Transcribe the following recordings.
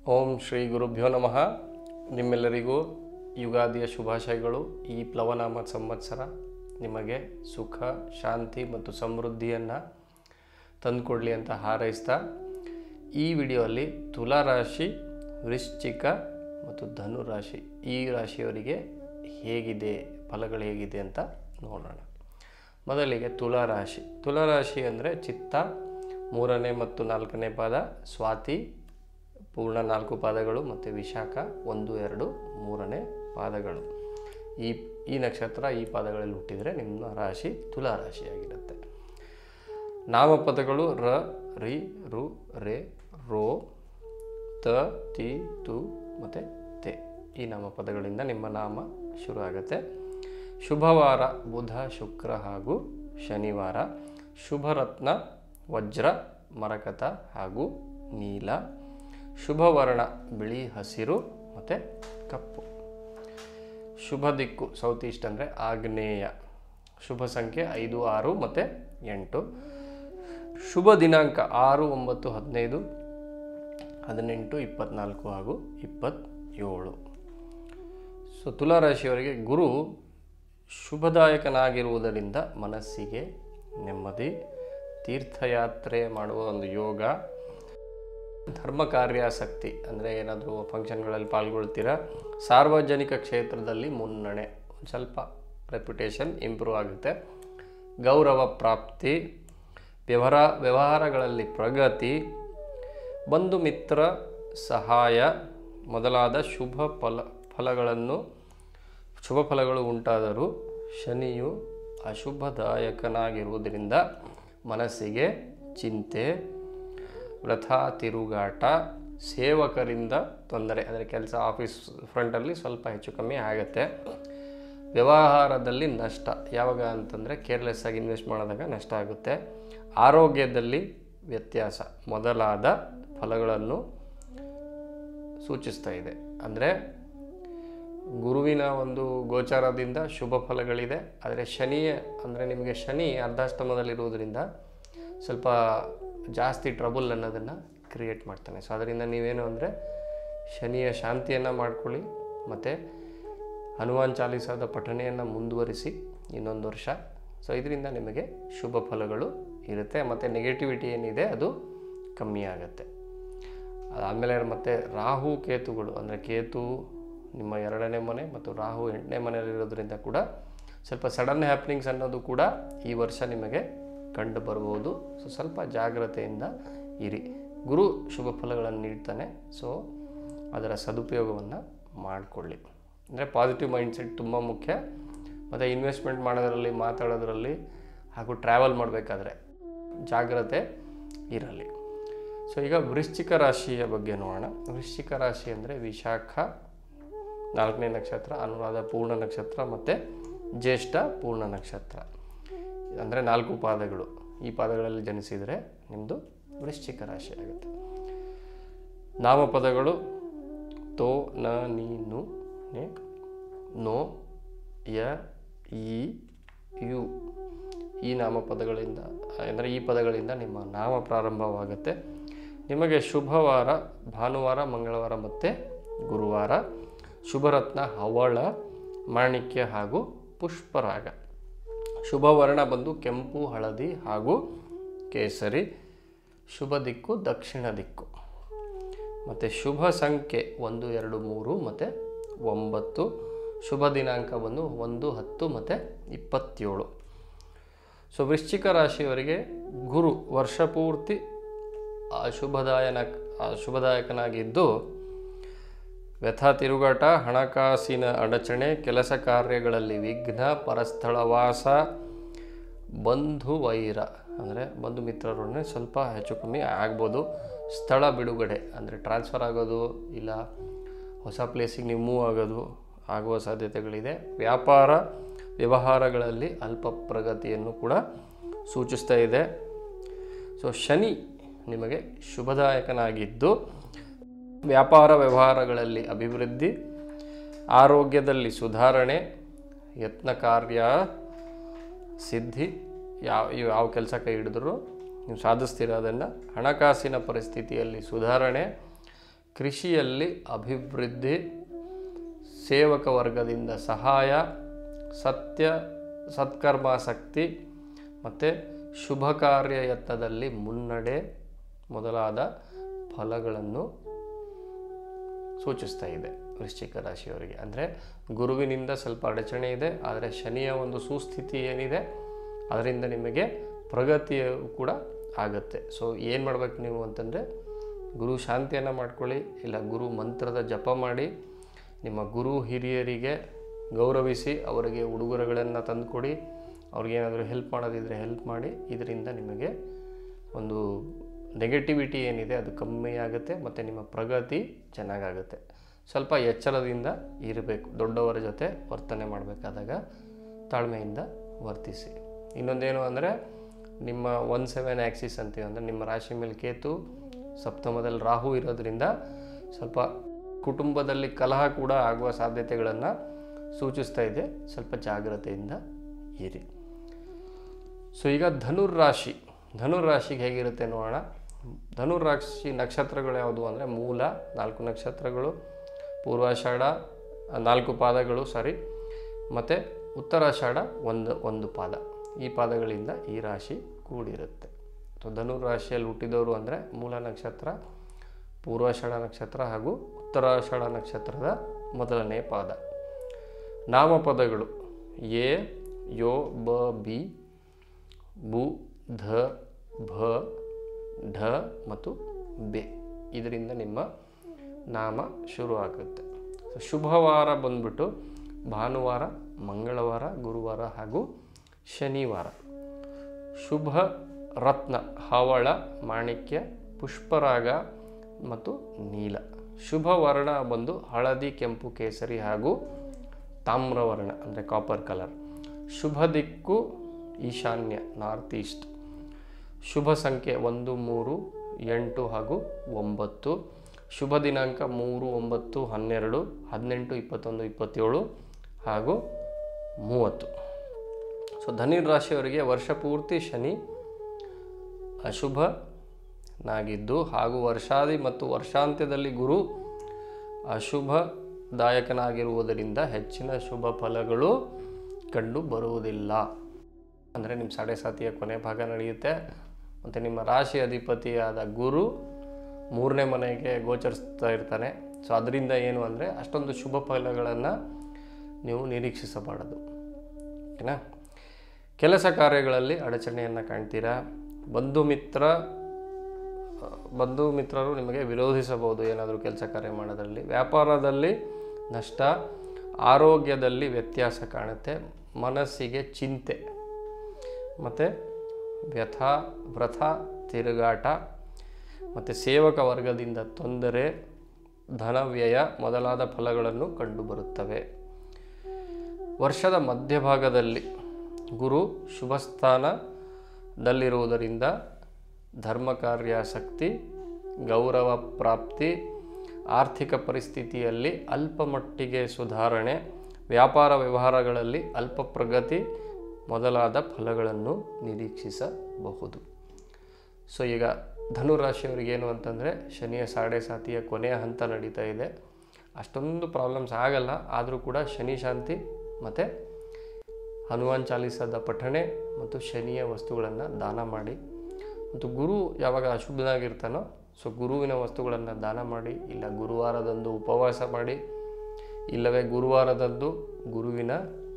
ಓಂ ಶ್ರೀ ಗುರುಭ್ಯೋ ನಮಃ ನಿಮ್ಮೆಲ್ಲರಿಗೂ ಯುಗಾದಿಯ ಶುಭಾಶಯಗಳು ಈ ಪ್ಲವನಾಮ ಸಂವತ್ಸರ ನಿಮಗೆ ಸುಖ ಶಾಂತಿ ಮತ್ತು ಸಮೃದ್ಧಿಯನ್ನು ತಂದುಕೊಡ್ಲಿ ಅಂತ ಹಾರೈಸ್ತಾ ಈ ವಿಡಿಯೋಲ್ಲಿ ತುಲಾ ರಾಶಿ ವೃಶ್ಚಿಕ ಮತ್ತು ಧನು ರಾಶಿ ಈ ರಾಶಿಯವರಿಗೆ ಹೇಗಿದೆ ಫಲಗಳು ಹೇಗಿದೆ ಅಂತ ನೋಡೋಣ ಮೊದಲಿಗೆ ತುಲಾ ರಾಶಿ ತುಲಾ ರಾಶಿ ಅಂದರೆ ಚಿತ್ತ ಮೂರನೇ ಮತ್ತು ನಾಲ್ಕನೇ ಪಾದ ಸ್ವಾತಿ ಪೂರ್ಣ ನಾಲ್ಕು ಪಾದಗಳು ಮತ್ತು ವಿಶಾಖ ಒಂದು ಎರಡು ಮೂರನೇ ಪಾದಗಳು ಈ ಈ ನಕ್ಷತ್ರ ಈ ಪಾದಗಳಲ್ಲಿ ಹುಟ್ಟಿದರೆ ನಿಮ್ಮ ರಾಶಿ ತುಲಾ ರಾಶಿಯಾಗಿರುತ್ತೆ ನಾಮಪದಗಳು ರ ರಿ ರು ರೇ ರೋ ತ ತಿ ತು ಮತ್ತು ತೆ ಈ ನಾಮಪದಗಳಿಂದ ನಿಮ್ಮ ನಾಮ ಶುರು ಆಗುತ್ತೆ ಶುಭವಾರ ಬುಧ ಶುಕ್ರ ಹಾಗೂ ಶನಿವಾರ ಶುಭರತ್ನ ವಜ್ರ ಮರಕತ ಹಾಗೂ ನೀಲ ಶುಭವರ್ಣ ಬಿಳಿ ಹಸಿರು ಮತ್ತು ಕಪ್ಪು ಶುಭ ದಿಕ್ಕು ಸೌತ್ ಈಸ್ಟ್ ಅಂದರೆ ಆಗ್ನೇಯ ಶುಭ ಸಂಖ್ಯೆ ಐದು ಆರು ಮತ್ತು ಎಂಟು ಶುಭ ದಿನಾಂಕ ಆರು ಒಂಬತ್ತು ಹದಿನೈದು ಹದಿನೆಂಟು ಇಪ್ಪತ್ತ್ನಾಲ್ಕು ಹಾಗೂ ಇಪ್ಪತ್ತೇಳು ಸೊ ತುಲಾರಾಶಿಯವರಿಗೆ ಗುರು ಶುಭದಾಯಕನಾಗಿರುವುದರಿಂದ ಮನಸ್ಸಿಗೆ ನೆಮ್ಮದಿ ತೀರ್ಥಯಾತ್ರೆ ಮಾಡುವ ಒಂದು ಯೋಗ ಧರ್ಮ ಕಾರ್ಯಾಸಕ್ತಿ ಅಂದರೆ ಏನಾದರೂ ಫಂಕ್ಷನ್ಗಳಲ್ಲಿ ಪಾಲ್ಗೊಳ್ತೀರಾ ಸಾರ್ವಜನಿಕ ಕ್ಷೇತ್ರದಲ್ಲಿ ಮುನ್ನಡೆ ಒಂದು ಸ್ವಲ್ಪ ರೆಪ್ಯುಟೇಷನ್ ಇಂಪ್ರೂವ್ ಆಗುತ್ತೆ ಗೌರವ ಪ್ರಾಪ್ತಿ ವ್ಯವಹಾರ ವ್ಯವಹಾರಗಳಲ್ಲಿ ಪ್ರಗತಿ ಬಂಧು ಮಿತ್ರ ಸಹಾಯ ಮೊದಲಾದ ಶುಭ ಫಲ ಫಲಗಳನ್ನು ಶುಭ ಫಲಗಳು ಉಂಟಾದರೂ ಶನಿಯು ಅಶುಭದಾಯಕನಾಗಿರುವುದರಿಂದ ಮನಸ್ಸಿಗೆ ಚಿಂತೆ ವ್ರಥ ತಿರುಗಾಟ ಸೇವಕರಿಂದ ತೊಂದರೆ ಅಂದರೆ ಕೆಲಸ ಆಫೀಸ್ ಫ್ರಂಟಲ್ಲಿ ಸ್ವಲ್ಪ ಹೆಚ್ಚು ಕಮ್ಮಿ ಆಗುತ್ತೆ ವ್ಯವಹಾರದಲ್ಲಿ ನಷ್ಟ ಯಾವಾಗ ಅಂತಂದರೆ ಕೇರ್ಲೆಸ್ ಆಗಿ ಇನ್ವೆಸ್ಟ್ ಮಾಡಿದಾಗ ನಷ್ಟ ಆಗುತ್ತೆ ಆರೋಗ್ಯದಲ್ಲಿ ವ್ಯತ್ಯಾಸ ಮೊದಲಾದ ಫಲಗಳನ್ನು ಸೂಚಿಸ್ತಾ ಇದೆ ಅಂದರೆ ಗುರುವಿನ ಒಂದು ಗೋಚಾರದಿಂದ ಶುಭ ಫಲಗಳಿದೆ ಆದರೆ ಶನಿಯ ಅಂದರೆ ನಿಮಗೆ ಶನಿ ಅರ್ಧಾಷ್ಟಮದಲ್ಲಿರುವುದರಿಂದ ಸ್ವಲ್ಪ ಜಾಸ್ತಿ ಟ್ರಬಲ್ ಅನ್ನೋದನ್ನು ಕ್ರಿಯೇಟ್ ಮಾಡ್ತಾನೆ ಸೊ ಅದರಿಂದ ನೀವೇನು ಅಂದರೆ ಶನಿಯ ಶಾಂತಿಯನ್ನು ಮಾಡ್ಕೊಳ್ಳಿ ಮತ್ತು ಹನುಮಾನ್ ಚಾಲೀಸಾದ ಪಠಣೆಯನ್ನು ಮುಂದುವರಿಸಿ ಇನ್ನೊಂದು ವರ್ಷ ಸೊ ಇದರಿಂದ ನಿಮಗೆ ಶುಭ ಫಲಗಳು ಇರುತ್ತೆ ಮತ್ತು ನೆಗೆಟಿವಿಟಿ ಏನಿದೆ ಅದು ಕಮ್ಮಿ ಆಗುತ್ತೆ ಅದಾದಮೇಲೆ ಮತ್ತು ರಾಹು ಕೇತುಗಳು ಅಂದರೆ ಕೇತು ನಿಮ್ಮ ಎರಡನೇ ಮನೆ ಮತ್ತು ರಾಹು ಎಂಟನೇ ಮನೆಯಲ್ಲಿರೋದ್ರಿಂದ ಕೂಡ ಸ್ವಲ್ಪ ಸಡನ್ ಹ್ಯಾಪ್ನಿಂಗ್ಸ್ ಅನ್ನೋದು ಕೂಡ ಈ ವರ್ಷ ನಿಮಗೆ ಕಂಡು ಬರ್ಬೋದು ಸೊ ಸ್ವಲ್ಪ ಜಾಗ್ರತೆಯಿಂದ ಇರಿ ಗುರು ಶುಭ ಫಲಗಳನ್ನು ನೀಡ್ತಾನೆ ಸೊ ಅದರ ಸದುಪಯೋಗವನ್ನು ಮಾಡಿಕೊಳ್ಳಿ ಅಂದರೆ ಪಾಸಿಟಿವ್ ಮೈಂಡ್ಸೆಟ್ ತುಂಬ ಮುಖ್ಯ ಮತ್ತು ಇನ್ವೆಸ್ಟ್ಮೆಂಟ್ ಮಾಡೋದರಲ್ಲಿ ಮಾತಾಡೋದ್ರಲ್ಲಿ ಹಾಗೂ ಟ್ರಾವೆಲ್ ಮಾಡಬೇಕಾದ್ರೆ ಜಾಗ್ರತೆ ಇರಲಿ ಸೊ ಈಗ ವೃಶ್ಚಿಕ ರಾಶಿಯ ಬಗ್ಗೆ ನೋಡೋಣ ವೃಶ್ಚಿಕ ರಾಶಿ ಅಂದರೆ ವಿಶಾಖ ನಾಲ್ಕನೇ ನಕ್ಷತ್ರ ಅನುರಾಧ ಪೂರ್ಣ ನಕ್ಷತ್ರ ಮತ್ತು ಜ್ಯೇಷ್ಠ ಪೂರ್ಣ ನಕ್ಷತ್ರ ಅಂದರೆ ನಾಲ್ಕು ಪಾದಗಳು ಈ ಪಾದಗಳಲ್ಲಿ ಜನಿಸಿದರೆ ನಿಮ್ಮದು ವೃಶ್ಚಿಕ ರಾಶಿ ಆಗುತ್ತೆ ನಾಮಪದಗಳು ತೋ ನ ನೀ ನು ನೆ ನೋ ಯ ಈ ಯು ಈ ನಾಮಪದಗಳಿಂದ ಅಂದರೆ ಈ ಪದಗಳಿಂದ ನಿಮ್ಮ ನಾಮ ಪ್ರಾರಂಭವಾಗುತ್ತೆ ನಿಮಗೆ ಶುಭವಾರ ಭಾನುವಾರ ಮಂಗಳವಾರ ಮತ್ತು ಗುರುವಾರ ಶುಭರತ್ನ ಹವಳ ಮಾಣಿಕ್ಯ ಹಾಗೂ ಪುಷ್ಪರಾಗ ಶುಭ ವರ್ಣ ಬಂದು ಕೆಂಪು ಹಳದಿ ಹಾಗೂ ಕೇಸರಿ ಶುಭ ದಿಕ್ಕು ದಕ್ಷಿಣ ದಿಕ್ಕು ಮತ್ತು ಶುಭ ಸಂಖ್ಯೆ ಒಂದು ಎರಡು ಮೂರು ಮತ್ತು ಒಂಬತ್ತು ಶುಭ ದಿನಾಂಕ ಬಂದು ಒಂದು ಹತ್ತು ಮತ್ತು ಇಪ್ಪತ್ತೇಳು ಸೊ ವೃಶ್ಚಿಕ ರಾಶಿಯವರಿಗೆ ಗುರು ವರ್ಷಪೂರ್ತಿ ಶುಭದಾಯನ ಶುಭದಾಯಕನಾಗಿದ್ದು ವ್ಯಥ ತಿರುಗಾಟ ಹಣಕಾಸಿನ ಅಡಚಣೆ ಕೆಲಸ ಕಾರ್ಯಗಳಲ್ಲಿ ವಿಘ್ನ ಪರಸ್ಥಳವಾಸ ಬಂಧು ವೈರ ಅಂದರೆ ಬಂಧು ಮಿತ್ರರೊಡನೆ ಸ್ವಲ್ಪ ಹೆಚ್ಚು ಕಮ್ಮಿ ಆಗ್ಬೋದು ಸ್ಥಳ ಬಿಡುಗಡೆ ಅಂದರೆ ಟ್ರಾನ್ಸ್ಫರ್ ಆಗೋದು ಇಲ್ಲ ಹೊಸ ಪ್ಲೇಸಿಗೆ ನೀವು ಮೂವ್ ಆಗೋದು ಆಗುವ ಸಾಧ್ಯತೆಗಳಿದೆ ವ್ಯಾಪಾರ ವ್ಯವಹಾರಗಳಲ್ಲಿ ಅಲ್ಪ ಪ್ರಗತಿಯನ್ನು ಕೂಡ ಸೂಚಿಸ್ತಾ ಇದೆ ಸೊ ಶನಿ ನಿಮಗೆ ಶುಭದಾಯಕನಾಗಿದ್ದು ವ್ಯಾಪಾರ ವ್ಯವಹಾರಗಳಲ್ಲಿ ಅಭಿವೃದ್ಧಿ ಆರೋಗ್ಯದಲ್ಲಿ ಸುಧಾರಣೆ ಯತ್ನ ಕಾರ್ಯ ಸಿದ್ಧಿ ಯಾವ ಯಾವ ಕೆಲಸ ಕೈ ಹಿಡಿದ್ರು ನೀವು ಸಾಧಿಸ್ತೀರ ಅದನ್ನು ಹಣಕಾಸಿನ ಪರಿಸ್ಥಿತಿಯಲ್ಲಿ ಸುಧಾರಣೆ ಕೃಷಿಯಲ್ಲಿ ಅಭಿವೃದ್ಧಿ ಸೇವಕ ವರ್ಗದಿಂದ ಸಹಾಯ ಸತ್ಯ ಸತ್ಕರ್ಮಾಸಕ್ತಿ ಮತ್ತು ಶುಭ ಕಾರ್ಯ ಯತ್ನದಲ್ಲಿ ಮುನ್ನಡೆ ಮೊದಲಾದ ಫಲಗಳನ್ನು ಸೂಚಿಸ್ತಾ ಇದೆ ವೃಶ್ಚಿಕ ರಾಶಿಯವರಿಗೆ ಅಂದರೆ ಗುರುವಿನಿಂದ ಸ್ವಲ್ಪ ಅಡಚಣೆ ಇದೆ ಆದರೆ ಶನಿಯ ಒಂದು ಸುಸ್ಥಿತಿ ಏನಿದೆ ಅದರಿಂದ ನಿಮಗೆ ಪ್ರಗತಿಯು ಕೂಡ ಆಗುತ್ತೆ ಸೊ ಏನು ಮಾಡ್ಬೇಕು ನೀವು ಅಂತಂದರೆ ಗುರು ಶಾಂತಿಯನ್ನು ಮಾಡ್ಕೊಳ್ಳಿ ಇಲ್ಲ ಗುರು ಮಂತ್ರದ ಜಪ ಮಾಡಿ ನಿಮ್ಮ ಗುರು ಹಿರಿಯರಿಗೆ ಗೌರವಿಸಿ ಅವರಿಗೆ ಉಡುಗೊರೆಗಳನ್ನು ತಂದುಕೊಡಿ ಅವ್ರಿಗೇನಾದರೂ ಹೆಲ್ಪ್ ಮಾಡೋದಿದ್ರೆ ಹೆಲ್ಪ್ ಮಾಡಿ ಇದರಿಂದ ನಿಮಗೆ ಒಂದು ನೆಗೆಟಿವಿಟಿ ಏನಿದೆ ಅದು ಕಮ್ಮಿ ಆಗುತ್ತೆ ಮತ್ತು ನಿಮ್ಮ ಪ್ರಗತಿ ಚೆನ್ನಾಗಾಗುತ್ತೆ ಸ್ವಲ್ಪ ಎಚ್ಚರದಿಂದ ಇರಬೇಕು ದೊಡ್ಡವರ ಜೊತೆ ವರ್ತನೆ ಮಾಡಬೇಕಾದಾಗ ತಾಳ್ಮೆಯಿಂದ ವರ್ತಿಸಿ ಇನ್ನೊಂದೇನು ಅಂದರೆ ನಿಮ್ಮ ಒನ್ ಸೆವೆನ್ ಆ್ಯಕ್ಸಿಸ್ ಅಂತೀವಿ ಅಂದರೆ ನಿಮ್ಮ ರಾಶಿ ಮೇಲೆ ಕೇತು ಸಪ್ತಮದಲ್ಲಿ ರಾಹು ಇರೋದ್ರಿಂದ ಸ್ವಲ್ಪ ಕುಟುಂಬದಲ್ಲಿ ಕಲಹ ಕೂಡ ಆಗುವ ಸಾಧ್ಯತೆಗಳನ್ನು ಸೂಚಿಸ್ತಾ ಇದೆ ಸ್ವಲ್ಪ ಜಾಗ್ರತೆಯಿಂದ ಇರಿ ಸೊ ಈಗ ಧನುರ್ ರಾಶಿ ಧನುರ್ ರಾಶಿಗೆ ಹೇಗಿರುತ್ತೆ ನೋಡೋಣ ಧನುರ್ ರಾಶಿ ನಕ್ಷತ್ರಗಳು ಯಾವುದು ಅಂದರೆ ಮೂಲ ನಾಲ್ಕು ನಕ್ಷತ್ರಗಳು ಪೂರ್ವಾಷಾಢ ಆ, ನಾಲ್ಕು ಪಾದಗಳು ಸಾರಿ ಮತ್ತು ಉತ್ತರಾಷಾಢ ಒಂದು ಒಂದು ಪಾದ ಈ ಪಾದಗಳಿಂದ ಈ ರಾಶಿ ಕೂಡಿರುತ್ತೆ ಸೊ ಧನುರ್ ರಾಶಿಯಲ್ಲಿ ಹುಟ್ಟಿದವರು ಅಂದರೆ ಮೂಲ ನಕ್ಷತ್ರ ಪೂರ್ವಾಷಾಢ ನಕ್ಷತ್ರ ಹಾಗೂ ಉತ್ತರಾಷಾಢ ನಕ್ಷತ್ರದ ಮೊದಲನೇ ಪಾದ ನಾಮಪದಗಳು ಎ ಯೋ ಬ ಬಿ ಬು ಧ ಭ ಢ ಮತ್ತು ಬೆ ಇದರಿಂದ ನಿಮ್ಮ ನಾಮ ಶುರು ಆಗುತ್ತೆ ಸೊ ಶುಭವಾರ ಬಂದ್ಬಿಟ್ಟು ಭಾನುವಾರ ಮಂಗಳವಾರ ಗುರುವಾರ ಹಾಗೂ ಶನಿವಾರ ಶುಭ ರತ್ನ ಹವಳ ಮಾಣಿಕ್ಯ ಪುಷ್ಪರಾಗ ಮತ್ತು ನೀಲ ಶುಭ ವರ್ಣ ಬಂದು ಹಳದಿ ಕೆಂಪು ಕೇಸರಿ ಹಾಗೂ ತಾಮ್ರವರ್ಣ ಅಂದರೆ ಕಾಪರ್ ಕಲರ್ ಶುಭ ದಿಕ್ಕು ಈಶಾನ್ಯ ನಾರ್ತ್ ಈಸ್ಟ್ ಶುಭ ಸಂಖ್ಯೆ ಒಂದು ಮೂರು ಎಂಟು ಹಾಗೂ ಒಂಬತ್ತು ಶುಭ ದಿನಾಂಕ ಮೂರು ಒಂಬತ್ತು ಹನ್ನೆರಡು ಹದಿನೆಂಟು ಇಪ್ಪತ್ತೊಂದು ಇಪ್ಪತ್ತೇಳು ಹಾಗೂ ಮೂವತ್ತು ಸೊ ಧನುರ್ ರಾಶಿಯವರಿಗೆ ವರ್ಷ ಪೂರ್ತಿ ಶನಿ ಅಶುಭನಾಗಿದ್ದು ಹಾಗೂ ವರ್ಷಾದಿ ಮತ್ತು ವರ್ಷಾಂತ್ಯದಲ್ಲಿ ಗುರು ಅಶುಭದಾಯಕನಾಗಿರುವುದರಿಂದ ಹೆಚ್ಚಿನ ಶುಭ ಫಲಗಳು ಕಂಡು ಬರುವುದಿಲ್ಲ ಅಂದರೆ ನಿಮ್ಮ ಸಾಡೆ ಸಾತಿಯ ಕೊನೆ ಭಾಗ ನಡೆಯುತ್ತೆ ಮತ್ತು ನಿಮ್ಮ ರಾಶಿ ಅಧಿಪತಿಯಾದ ಗುರು ಮೂರನೇ ಮನೆಗೆ ಗೋಚರಿಸ್ತಾ ಇರ್ತಾನೆ ಸೊ ಅದರಿಂದ ಏನು ಅಂದರೆ ಅಷ್ಟೊಂದು ಶುಭ ಫಲಗಳನ್ನು ನೀವು ನಿರೀಕ್ಷಿಸಬಾರದು ಓಕೆನಾ ಕೆಲಸ ಕಾರ್ಯಗಳಲ್ಲಿ ಅಡಚಣೆಯನ್ನು ಕಾಣ್ತೀರಾ ಬಂಧು ಮಿತ್ರ ಆ, ಬಂಧು ಮಿತ್ರರು ನಿಮಗೆ ವಿರೋಧಿಸಬಹುದು ಏನಾದರೂ ಕೆಲಸ ಕಾರ್ಯ ಮಾಡೋದ್ರಲ್ಲಿ ವ್ಯಾಪಾರದಲ್ಲಿ ನಷ್ಟ ಆರೋಗ್ಯದಲ್ಲಿ ವ್ಯತ್ಯಾಸ ಕಾಣುತ್ತೆ ಮನಸ್ಸಿಗೆ ಚಿಂತೆ ಮತ್ತು ವ್ಯಥ ವ್ರಥ ತಿರುಗಾಟ ಮತ್ತು ಸೇವಕ ವರ್ಗದಿಂದ ತೊಂದರೆ ಧನವ್ಯಯ ಮೊದಲಾದ ಫಲಗಳನ್ನು ಕಂಡುಬರುತ್ತವೆ ವರ್ಷದ ಮಧ್ಯಭಾಗದಲ್ಲಿ ಗುರು ಶುಭ ಸ್ಥಾನದಲ್ಲಿರುವುದರಿಂದ ಧರ್ಮ ಕಾರ್ಯಾಸಕ್ತಿ ಗೌರವ ಪ್ರಾಪ್ತಿ ಆರ್ಥಿಕ ಪರಿಸ್ಥಿತಿಯಲ್ಲಿ ಅಲ್ಪ ಮಟ್ಟಿಗೆ ಸುಧಾರಣೆ ವ್ಯಾಪಾರ ವ್ಯವಹಾರಗಳಲ್ಲಿ ಅಲ್ಪ ಪ್ರಗತಿ ಮೊದಲಾದ ಫಲಗಳನ್ನು ನಿರೀಕ್ಷಿಸಬಹುದು ಸೊ ಈಗ ಧನುರಾಶಿಯವರಿಗೆ ಏನು ಅಂತಂದರೆ ಶನಿಯ ಸಾಡೆ ಸಾತಿಯ ಕೊನೆಯ ಹಂತ ನಡೀತಾ ಇದೆ ಅಷ್ಟೊಂದು ಪ್ರಾಬ್ಲಮ್ಸ್ ಆಗಲ್ಲ ಆದರೂ ಕೂಡ ಶನಿ ಶಾಂತಿ ಮತ್ತು ಹನುಮಾನ್ ಚಾಲಿಸದ ಪಠಣೆ ಮತ್ತು ಶನಿಯ ವಸ್ತುಗಳನ್ನು ದಾನ ಮಾಡಿ ಮತ್ತು ಗುರು ಯಾವಾಗ ಅಶುಭನಾಗಿರ್ತಾನೋ ಸೊ ಗುರುವಿನ ವಸ್ತುಗಳನ್ನು ದಾನ ಮಾಡಿ ಇಲ್ಲ ಗುರುವಾರದಂದು ಉಪವಾಸ ಮಾಡಿ ಇಲ್ಲವೇ ಗುರುವಾರದಂದು ಗುರುವಿನ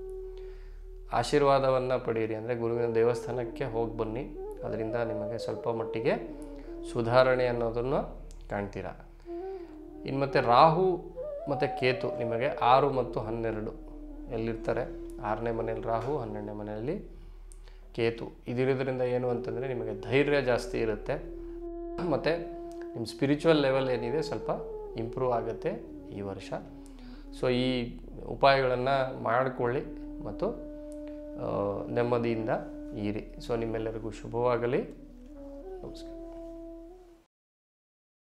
ಆಶೀರ್ವಾದವನ್ನು ಪಡೆಯಿರಿ ಅಂದರೆ ಗುರುವಿನ ದೇವಸ್ಥಾನಕ್ಕೆ ಹೋಗಿ ಬನ್ನಿ ಅದರಿಂದ ನಿಮಗೆ ಸ್ವಲ್ಪ ಮಟ್ಟಿಗೆ ಸುಧಾರಣೆ ಅನ್ನೋದನ್ನು ಕಾಣ್ತೀರಾ ಇನ್ನು ಮತ್ತು ರಾಹು ಮತ್ತು ಕೇತು ನಿಮಗೆ ಆರು ಮತ್ತು ಹನ್ನೆರಡು ಎಲ್ಲಿರ್ತಾರೆ ಆರನೇ ಮನೆಯಲ್ಲಿ ರಾಹು ಹನ್ನೆರಡನೇ ಮನೆಯಲ್ಲಿ ಕೇತು ಇದಿರೋದ್ರಿಂದ ಏನು ಅಂತಂದರೆ ನಿಮಗೆ ಧೈರ್ಯ ಜಾಸ್ತಿ ಇರುತ್ತೆ ಮತ್ತು ನಿಮ್ಮ ಸ್ಪಿರಿಚುವಲ್ ಲೆವೆಲ್ ಏನಿದೆ ಸ್ವಲ್ಪ ಇಂಪ್ರೂವ್ ಆಗುತ್ತೆ ಈ ವರ್ಷ ಸೊ ಈ ಉಪಾಯಗಳನ್ನು ಮಾಡಿಕೊಳ್ಳಿ ಮತ್ತು ಆ, ನೆಮ್ಮದಿಯಿಂದ ಇರಿ ಸೊ ನಿಮ್ಮೆಲ್ಲರಿಗೂ ಶುಭವಾಗಲಿ ನಮಸ್ಕಾರ